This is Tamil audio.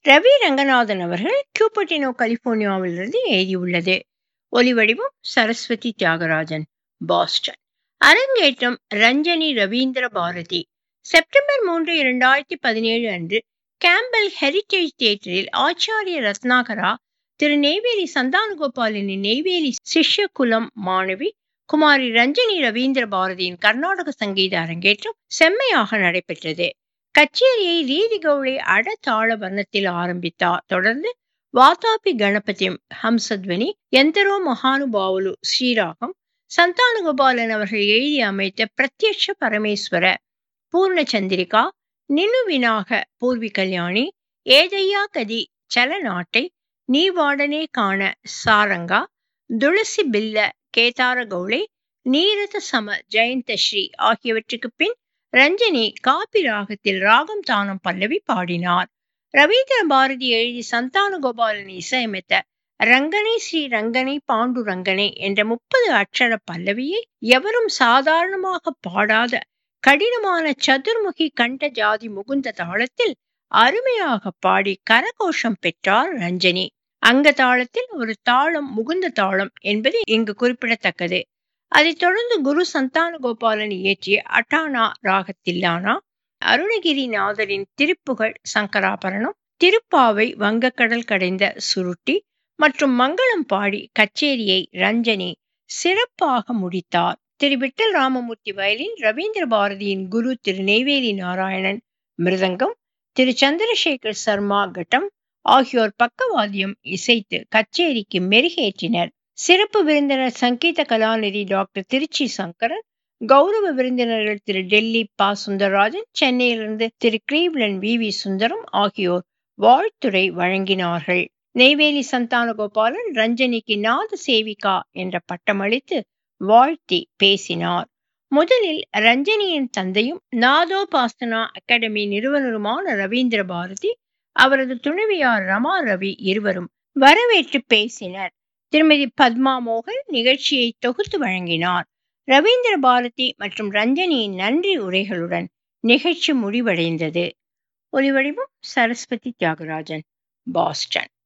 ரவி ரங்கநாதன் அவர்கள் கியூபட்டினோ கலிபோர்னியாவிலிருந்து எழுதியுள்ளது ஒலிவடிவம் சரஸ்வதி தியாகராஜன் பாஸ்டன் அரங்கேற்றம் ரஞ்சனி ரவீந்திர பாரதி செப்டம்பர் மூன்று இரண்டாயிரத்தி பதினேழு அன்று கேம்பல் ஹெரிட்டேஜ் தியேட்டரில் ஆச்சாரிய ரத்னாகரா திரு நெய்வேலி சந்தானகோபாலின் நெய்வேலி சிஷ்ய குலம் மாணவி குமாரி ரஞ்சனி ரவீந்திர பாரதியின் கர்நாடக சங்கீத அரங்கேற்றம் செம்மையாக நடைபெற்றது கச்சேரியை ரீதி கவுளை அட தாள வர்ணத்தில் ஆரம்பித்தார் தொடர்ந்து வாதாபி கணபதியம் ஹம்சத்வனி எந்தரோ மகானுபாவுலு ஸ்ரீராகம் சந்தானகோபாலன் அவர்கள் எழுதி அமைத்த பிரத்யட்ச பரமேஸ்வர பூர்ணச்சந்திரிகா நினுவினாக பூர்வி கல்யாணி ஏதையா கதி சலநாட்டை நீ வாடனே காண சாரங்கா துளசி பில்ல கேதார கௌளை நீரத சம ஜெயந்தஸ்ரீ ஆகியவற்றுக்கு பின் ரஞ்சனி காப்பி ராகத்தில் ராகம் தானம் பல்லவி பாடினார் ரவீந்திர பாரதி எழுதி சந்தானகோபாலன் இசையமைத்த ரங்கனை ஸ்ரீ ரங்கனை பாண்டு ரங்கனை என்ற முப்பது அக்ஷர பல்லவியை எவரும் சாதாரணமாக பாடாத கடினமான சதுர்முகி கண்ட ஜாதி முகுந்த தாளத்தில் அருமையாக பாடி கரகோஷம் பெற்றார் ரஞ்சனி அங்க தாளத்தில் ஒரு தாளம் முகுந்த தாளம் என்பது இங்கு குறிப்பிடத்தக்கது அதைத் தொடர்ந்து குரு சந்தான கோபாலன் இயற்றிய அட்டானா ராகத்தில்லானா அருணகிரிநாதரின் திருப்புகழ் சங்கராபரணம் திருப்பாவை வங்கக்கடல் கடைந்த சுருட்டி மற்றும் மங்களம் பாடி கச்சேரியை ரஞ்சனி சிறப்பாக முடித்தார் திரு விட்டல் ராமமூர்த்தி வயலின் ரவீந்திர பாரதியின் குரு திரு நெய்வேலி நாராயணன் மிருதங்கம் திரு சந்திரசேகர் சர்மா கட்டம் ஆகியோர் பக்கவாத்தியம் இசைத்து கச்சேரிக்கு மெருகேற்றினர் சிறப்பு விருந்தினர் சங்கீத கலாநிதி டாக்டர் திருச்சி சங்கரன் கௌரவ விருந்தினர்கள் திரு டெல்லி பா சுந்தரராஜன் சென்னையிலிருந்து திரு கிரீவ்லன் வி வி சுந்தரம் ஆகியோர் வாழ்த்துரை வழங்கினார்கள் நெய்வேலி சந்தானகோபாலன் ரஞ்சனிக்கு நாத சேவிகா என்ற பட்டமளித்து வாழ்த்தி பேசினார் முதலில் ரஞ்சனியின் தந்தையும் நாதோபாசனா அகாடமி நிறுவனருமான ரவீந்திர பாரதி அவரது துணைவியார் ரமா ரவி இருவரும் வரவேற்று பேசினர் திருமதி பத்மா மோகன் நிகழ்ச்சியை தொகுத்து வழங்கினார் ரவீந்திர பாரதி மற்றும் ரஞ்சனியின் நன்றி உரைகளுடன் நிகழ்ச்சி முடிவடைந்தது ஒலிவடிவம் சரஸ்வதி தியாகராஜன் பாஸ்டன்